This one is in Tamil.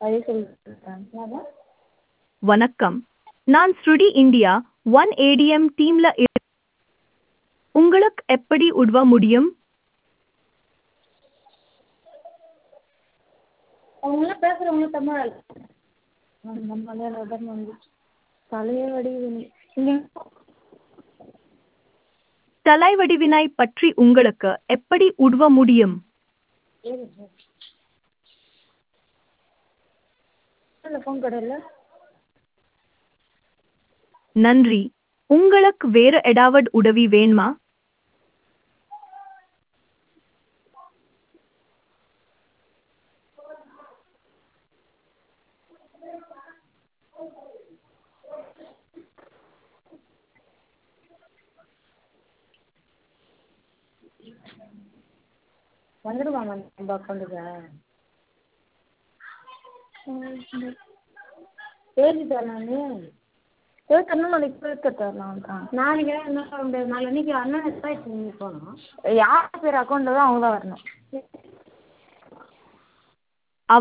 அதே சொல்லிட்டு வணக்கம் நான் ஸ்ருடி இந்தியா ஒன் ஏடிஎம் டீம்ல இரு- உங்களுக்கு எப்படி உதவ முடியும் அவங்களாம் பேசுகிறவங்க தமிழ் நம்ம மலையாளம் தான் வந்து தலையே வடிவு நீங்கள் தலைவடிவினை பற்றி உங்களுக்கு எப்படி உதவ முடியும் ஃபோன் கடையில் நன்றி உங்களுக்கு வேறு ஏதாவது உதவி வேணுமா வந்துடுவாங்க நம்ம அக்கௌண்ட்டுக்கு பேசிட்டேன் நான் பேசுறேன்னா நாளைக்கு பேச தரலாம் தான் நாளைக்கு என்ன சொல்ல முடியாது நாளைக்கு அண்ணன் எக்ஸாய்ஸ் போகணும் யார் பேர் அக்கௌண்ட்டில் தான் அவங்க தான் வரணும்